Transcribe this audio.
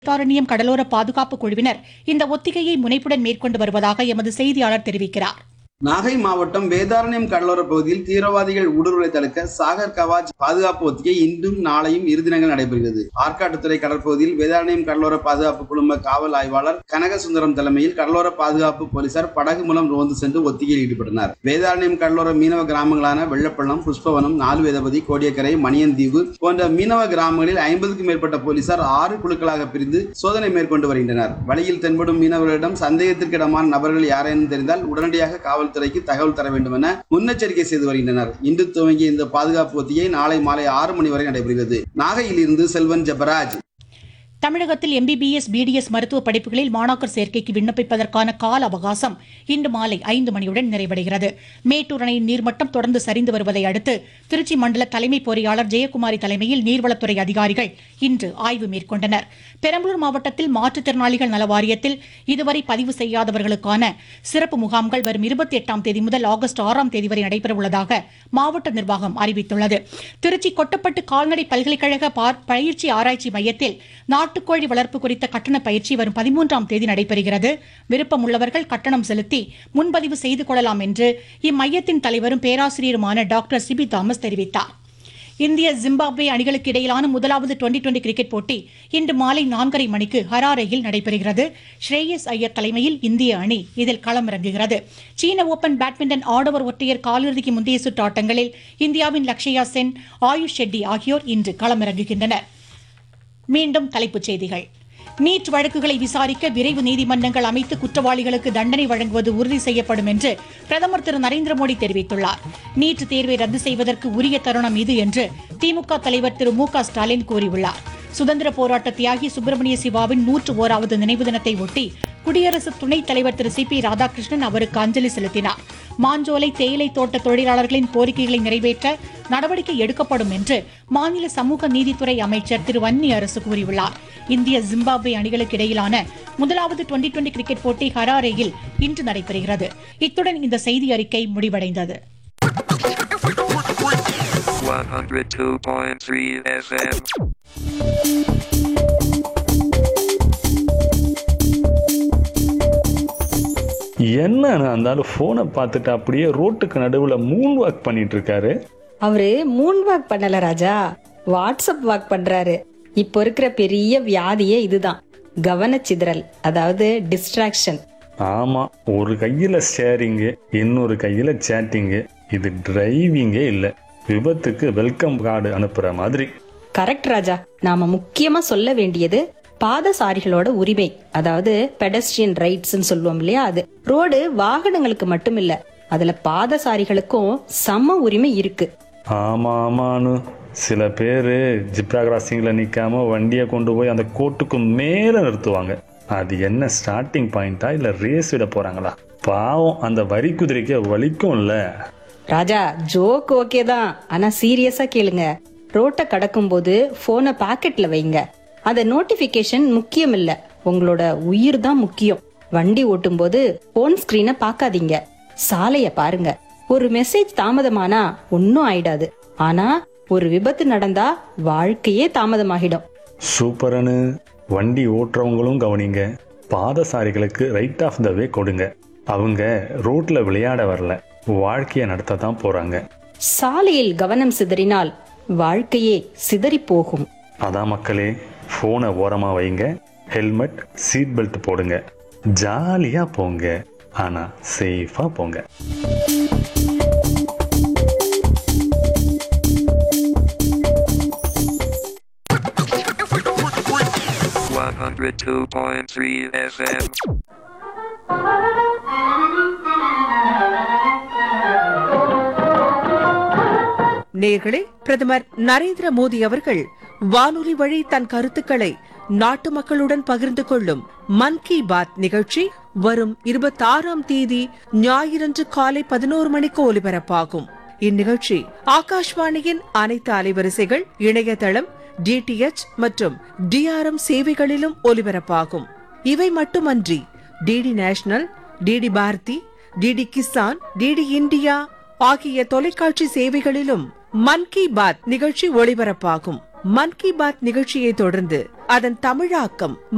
வேதாரண்யம் கடலோர பாதுகாப்பு குழுவினர் இந்த ஒத்திகையை முனைப்புடன் மேற்கொண்டு வருவதாக எமது செய்தியாளர் தெரிவிக்கிறார் நாகை மாவட்டம் வேதாரண்யம் கடலோர பகுதியில் தீவிரவாதிகள் ஊடுருவலை தடுக்க சாகர் கவாஜ் பாதுகாப்பு ஒத்திகை இன்றும் நாளையும் இரு தினங்கள் நடைபெறுகிறது ஆற்காட்டுத்துறை கடற்பகுதியில் வேதாரண்யம் கடலோர பாதுகாப்பு குழும காவல் ஆய்வாளர் கனகசுந்தரம் தலைமையில் கடலோர பாதுகாப்பு போலீசார் படகு மூலம் ரோந்து சென்று ஒத்திகையில் ஈடுபட்டனர் வேதாரண்யம் கடலோர மீனவ கிராமங்களான வெள்ளப்பள்ளம் புஷ்பவனம் நாலுவேதபதி கோடியக்கரை மணியந்தீவு போன்ற மீனவ கிராமங்களில் ஐம்பதுக்கும் மேற்பட்ட போலீசார் ஆறு குழுக்களாக பிரிந்து சோதனை மேற்கொண்டு வருகின்றனர் வழியில் தென்படும் மீனவர்களிடம் சந்தேகத்திற்கிடமான நபர்கள் யாரேனும் தெரிந்தால் உடனடியாக காவல்துறைக்கு தகவல் தர வேண்டும் என முன்னெச்சரிக்கை செய்து வருகின்றனர் இன்று துவங்கிய இந்த பாதுகாப்பு ஒத்திகை நாளை மாலை ஆறு மணி வரை நடைபெறுகிறது நாகையில் இருந்து செல்வன் ஜெபராஜ் தமிழகத்தில் எம்பிபிஎஸ் பிடிஎஸ் மருத்துவ படிப்புகளில் மாணாக்கர் சேர்க்கைக்கு விண்ணப்பிப்பதற்கான கால அவகாசம் இன்று மாலை ஐந்து மணியுடன் நிறைவடைகிறது மேட்டூர் அணையின் நீர்மட்டம் தொடர்ந்து சரிந்து வருவதை அடுத்து திருச்சி மண்டல தலைமை பொறியாளர் ஜெயக்குமாரி தலைமையில் நீர்வளத்துறை அதிகாரிகள் இன்று ஆய்வு மேற்கொண்டனர் பெரம்பலூர் மாவட்டத்தில் மாற்றுத்திறனாளிகள் நல வாரியத்தில் இதுவரை பதிவு செய்யாதவர்களுக்கான சிறப்பு முகாம்கள் வரும் இருபத்தி எட்டாம் தேதி முதல் ஆகஸ்ட் ஆறாம் தேதி வரை நடைபெறவுள்ளதாக மாவட்ட நிர்வாகம் அறிவித்துள்ளது திருச்சி கொட்டப்பட்டு கால்நடை பல்கலைக்கழக பார்- பயிற்சி ஆராய்ச்சி மையத்தில் நாட்டுக்கோழி வளர்ப்பு குறித்த கட்டண பயிற்சி வரும் பதிமூன்றாம் தேதி நடைபெறுகிறது விருப்பம் உள்ளவர்கள் கட்டணம் செலுத்தி முன்பதிவு செய்து கொள்ளலாம் என்று இம்மையத்தின் தலைவரும் பேராசிரியருமான டாக்டர் சிபி தாமஸ் தெரிவித்தார் இந்திய ஜிம்பாப்வே அணிகளுக்கு இடையிலான முதலாவது டுவெண்டி டுவெண்டி கிரிக்கெட் போட்டி இன்று மாலை நான்கரை மணிக்கு ஹராரேயில் நடைபெறுகிறது ஸ்ரேயஸ் ஐயர் தலைமையில் இந்திய அணி இதில் களமிறங்குகிறது சீன ஓபன் பேட்மிண்டன் ஆடவர் ஒற்றையர் காலிறுதிக்கு முந்தைய சுற்று ஆட்டங்களில் இந்தியாவின் லக்ஷயா சென் ஆயுஷ் ஷெட்டி ஆகியோர் இன்று களமிறங்குகின்றனர் மீண்டும் தலைப்புச் செய்திகள் நீட் வழக்குகளை விசாரிக்க விரைவு நீதிமன்றங்கள் அமைத்து குற்றவாளிகளுக்கு தண்டனை வழங்குவது உறுதி செய்யப்படும் என்று பிரதமர் திரு நரேந்திர மோடி தெரிவித்துள்ளார் நீட் தேர்வை ரத்து செய்வதற்கு உரிய தருணம் இது என்று திமுக தலைவர் திரு மு க ஸ்டாலின் கூறியுள்ளார் சுதந்திர போராட்ட தியாகி சுப்பிரமணிய சிவாவின் நூற்று ஓராவது நினைவு தினத்தை ஒட்டி குடியரசு துணைத் தலைவர் திரு சி பி ராதாகிருஷ்ணன் அவருக்கு அஞ்சலி செலுத்தினார் மாஞ்சோலை தேயிலை தோட்ட தொழிலாளர்களின் கோரிக்கைகளை நிறைவேற்ற நடவடிக்கை எடுக்கப்படும் என்று மாநில சமூக நீதித்துறை அமைச்சர் திரு வன்னி அரசு கூறியுள்ளார் இந்திய ஜிம்பாப்வே அணிகளுக்கு இடையிலான முதலாவது டுவெண்டி டுவெண்டி கிரிக்கெட் போட்டி ஹராரேயில் இன்று நடைபெறுகிறது இத்துடன் இந்த செய்தி அறிக்கை முடிவடைந்தது 102.3 FM. என்னன்னு அந்த ஆளு போனை பார்த்துட்டு அப்படியே ரோட்டுக்கு நடுவுல மூன் வாக் பண்ணிட்டு இருக்காரு அவரு மூன் வாக் பண்ணல ராஜா வாட்ஸ்அப் வாக் பண்றாரு இப்போ இருக்கிற பெரிய வியாதியே இதுதான் கவனச்சிதறல் அதாவது டிஸ்ட்ராக்ஷன் ஆமா ஒரு கையில ஸ்டேரிங்கு இன்னொரு கையில சேட்டிங்கு இது டிரைவிங்கே இல்ல விபத்துக்கு வெல்கம் கார்டு அனுப்புற மாதிரி கரெக்ட் ராஜா நாம முக்கியமா சொல்ல வேண்டியது பாதசாரிகளோட உரிமை அதாவது பெடஸ்ட்ரியன் ரைட்ஸ்னு சொல்லுவோம் இல்லையா அது ரோடு வாகனங்களுக்கு மட்டும் இல்ல அதுல பாதசாரிகளுக்கும் சம உரிமை இருக்கு ஆமா ஆமான்னு சில பேரு ஜிப்ரா கிராசிங்ல நிக்காம வண்டியை கொண்டு போய் அந்த கோட்டுக்கு மேல நிறுத்துவாங்க அது என்ன ஸ்டார்டிங் பாயிண்டா இல்ல ரேஸ் விட போறாங்களா பாவம் அந்த வரி குதிரைக்கு வலிக்கும்ல ராஜா ஜோக் ஓகே தான் ஆனா சீரியஸா கேளுங்க ரோட்டை கடக்கும்போது போனை பாக்கெட்ல வைங்க அந்த நோட்டிபிகேஷன் முக்கியம் இல்ல உங்களோட உயிர் தான் முக்கியம் வண்டி ஓட்டும்போது போன் ஸ்கிரீனை பார்க்காதீங்க சாலைய பாருங்க ஒரு மெசேஜ் தாமதமானா ஒன்னும் ஆயிடாது ஆனா ஒரு விபத்து நடந்தா வாழ்க்கையே தாமதமாகிடும் சூப்பரனு வண்டி ஓட்டுறவங்களும் கவனிங்க பாதசாரிகளுக்கு ரைட் ஆஃப் த வே கொடுங்க அவங்க ரோட்ல விளையாட வரல வாழ்க்கையை நடத்த தான் போறாங்க சாலையில் கவனம் சிதறினால் வாழ்க்கையே சிதறி போகும் அதான் மக்களே போனை ஓரமா வைங்க ஹெல்மெட் சீட் பெல்ட் போடுங்க ஜாலியா போங்க ஆனா சேஃபா போங்க One hundred two point three FM. நேர்களே பிரதமர் நரேந்திர மோடி அவர்கள் வானொலி வழி தன் கருத்துக்களை நாட்டு மக்களுடன் பகிர்ந்து கொள்ளும் மன் கி பாத் நிகழ்ச்சி வரும் இருபத்தாறாம் தேதி ஞாயிறன்று காலை பதினோரு மணிக்கு ஒலிபரப்பாகும் இந்நிகழ்ச்சி ஆகாஷ்வாணியின் அனைத்து அலைவரிசைகள் இணையதளம் டிடிஎச் மற்றும் டிஆர்எம் சேவைகளிலும் ஒலிபரப்பாகும் இவை மட்டுமன்றி DD national DD Bharati DD Kisan DD India ஆகிய தொலைக்காட்சி சேவைகளிலும் மன் கி பாத் நிகழ்ச்சி ஒளிபரப்பாகும் மன் கி பாத் நிகழ்ச்சியை தொடர்ந்து அதன் தமிழாக்கம்